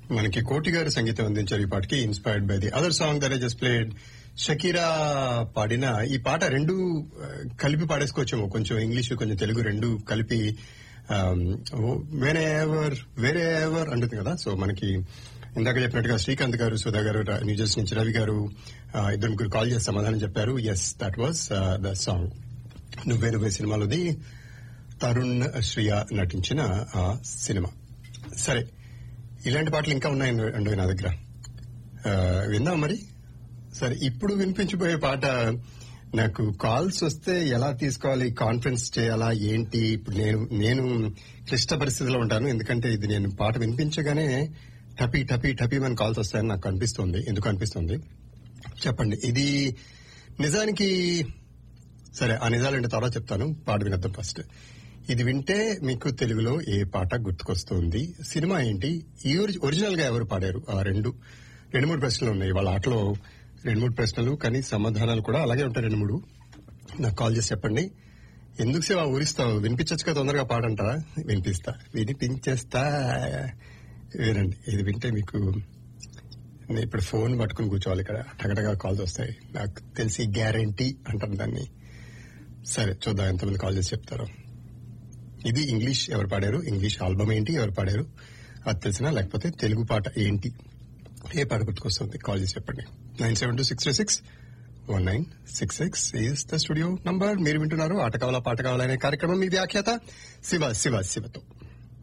మనకి కోటి గారు సంగీతం అందించారు ఈ పాటకి inspired by the other song that just played Shakira పాడిన ఈ పాట రెండు ఆ, కలిపి పాడేసుకోవచ్చేమో కొంచెం ఇంగ్లీష్ కొంచెం తెలుగు రెండు కలిపి వేరే ఎవర్ వేరే ఎవర్ అంటుంది కదా సో మనకి ఇందాక చెప్పినట్టుగా శ్రీకాంత్ గారు సుధా గారు రా- న్యూజెర్సీ నుంచి రవి గారు ఆ, ఇద్దరు ముగ్గురు కాల్ చేసి సమాధానం చెప్పారు yes that was the song Nuvve Nuvve సినిమాలోది తరుణ్ శ్రియ నటించిన ఆ సినిమా సరే ఇలాంటి పాటలు ఇంకా ఉన్నాయండి నా దగ్గర ఆ, విందాం మరి సరే ఇప్పుడు వినిపించబోయే పాట నాకు కాల్స్ వస్తే ఎలా తీసుకోవాలి కాన్ఫరెన్స్ చేయాలా ఏంటి ఇప్పుడు నేను నేను క్లిష్ట పరిస్థితిలో ఉంటాను ఎందుకంటే ఇది నేను పాట వినిపించగానే టపీ టపీ టపీ మన కాల్స్ వస్తాయని నాకు అనిపిస్తుంది ఎందుకు అనిపిస్తుంది చెప్పండి ఇది నిజానికి సరే ఆ నిజాలంటే తర్వాత చెప్తాను పాట వినద్దాం ఫస్ట్ ఇది వింటే మీకు తెలుగులో ఏ పాట గుర్తుకొస్తుంది సినిమా ఏంటి ఈ ఒరిజినల్ గా ఎవరు పాడారు ఆ రెండు రెండు మూడు ప్రశ్నలు ఉన్నాయి వాళ్ళ ఆటలో రెండు మూడు ప్రశ్నలు కానీ సమాధానాలు కూడా అలాగే ఉంటాయి రెండు మూడు నాకు కాల్ చేసి చెప్పండి ఎందుకు సేవ ఊరిస్తావు వినిపించచ్చుగా తొందరగా పాడంటారా వినిపిస్తా వినిపించేస్తా వినండి ఇది వింటే మీకు నేను ఇప్పుడు ఫోన్ పట్టుకుని కూర్చోవాలి ఇక్కడ టగటగా కాల్స్ వస్తాయి నాకు తెలిసి గ్యారంటీ అంటారు దాన్ని సరే చూద్దాం ఎంతమంది కాల్ చేసి చెప్తారో ఇది ఇంగ్లీష్ ఎవరు పాడారు ఇంగ్లీష్ ఆల్బమ్ ఏంటి ఎవరు పాడారు అది తెలిసినా లేకపోతే తెలుగు పాట ఏంటి ఏ పాట గుర్తుకొస్తుంది కాల్ చేసి చెప్పండి nine seven two six six one nine six six is the studio number మీరు వింటున్నారు ఆట కావాలా పాట కావాలనే కార్యక్రమం మీ వ్యాఖ్యాత శివ శివ శివతో